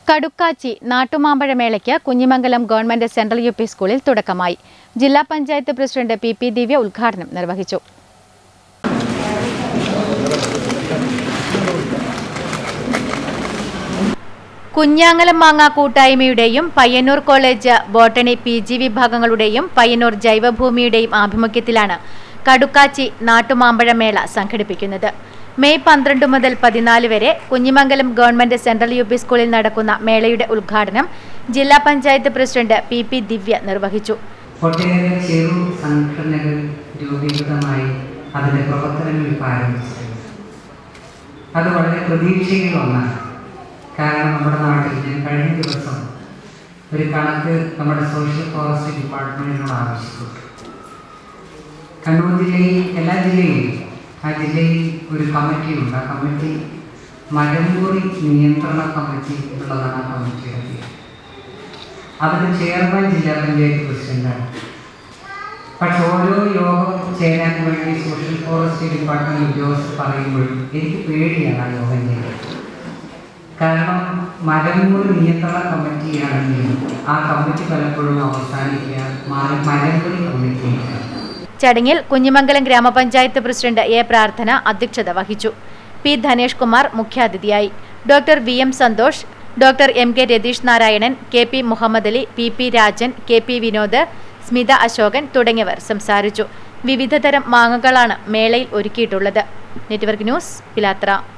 കടുക്കാച്ചി നാട്ടുമാമ്പഴ മേളയ്ക്ക് Kunhimangalam government central U P സ്കൂളിൽ തുടക്കമായി ജില്ലാ panchayat president P P Divya ഉദ്ഘാടനം നിർവഹിച്ചു കുഞ്ഞാങ്ങലം മാങ്ങ കൂട്ടായ്മയുടെയും Payyanur college botany P G വിഭാഗങ്ങളുടെയും പയ്യന്നൂർ ജൈവഭൂമിയുടെയും ആഭിമുഖ്യത്തിലാണ് കടുക്കാച്ചി നാട്ടുമാമ്പഴ മേള സംഘടിപ്പിക്കുന്നത് മെയ് പന്ത്രണ്ട് മുതൽ പതിനാല് വരെ Kunhimangalam government central U P സ്കൂളിൽ നടക്കുന്ന മേളയുടെ ഉദ്ഘാടനം ജില്ലാ panchayat president P P Divya നിർവഹിച്ചു ഒട്ടേറെ ചെറു സംഘടനകൾ രൂപീകൃതമായി അതിൻ്റെ പ്രവർത്തനങ്ങൾ ഇപ്പോൾ ആരംഭിച്ചിട്ടുണ്ട് അത് വളരെ പ്രതീക്ഷയുള്ള ഒന്നാണ് കാരണം നമ്മുടെ നാട്ടിൽ ഞാൻ കഴിഞ്ഞ ദിവസം ഒരു കണക്ക് നമ്മുടെ സോഷ്യൽ ഫോറസ്റ്റ് ഡിപ്പാർട്ട്മെൻറ്റിനോട് ആവശ്യപ്പെട്ടു കണ്ണൂർ ജില്ലയിൽ എല്ലാ ജില്ലയിലും ആ ജില്ലയിൽ ഒരു കമ്മിറ്റി ഉണ്ട് ആ കമ്മിറ്റി മരമുറി നിയന്ത്രണ കമ്മിറ്റി എന്നുള്ളതാണ് ആ കമ്മിറ്റിയുടെ പേര് അതിന് ചെയർമാൻ ജില്ലാ പഞ്ചായത്ത് പ്രസിഡന്റാണ് പക്ഷെ ഓരോ യോഗം ചേരാൻ വേണ്ടി സോഷ്യൽ ഫോറസ്റ്റ് ഡിപ്പാർട്ട്മെന്റ് ഉദ്യോഗസ്ഥർ പറയുമ്പോഴും എനിക്ക് പേടിയാണ് ആ യോഗം ചെയ്യാൻ കാരണം മരമുറി നിയന്ത്രണ കമ്മിറ്റിയാണെങ്കിൽ ആ കമ്മിറ്റി പലപ്പോഴും അവസാനിക്കുക മര- മരമുറി കമ്മിറ്റിയാണ് ചടങ്ങിൽ കുഞ്ഞിമംഗലം ഗ്രാമപഞ്ചായത്ത് പ്രസിഡന്റ് എ പ്രാർത്ഥന അധ്യക്ഷത വഹിച്ചു പി ധനേഷ് കുമാർ മുഖ്യാതിഥിയായി doctor V M Santhosh doctor M K Ratheesh Narayanan K P Muhammad Ali P P Rajan K P Vinod Smitha Ashokan തുടങ്ങിയവർ സംസാരിച്ചു വിവിധതരം മാങ്ങകളാണ് മേളയിൽ ഒരുക്കിയിട്ടുള്ളത് നെറ്റ്വർക്ക് ന്യൂസ് പിലാത്ര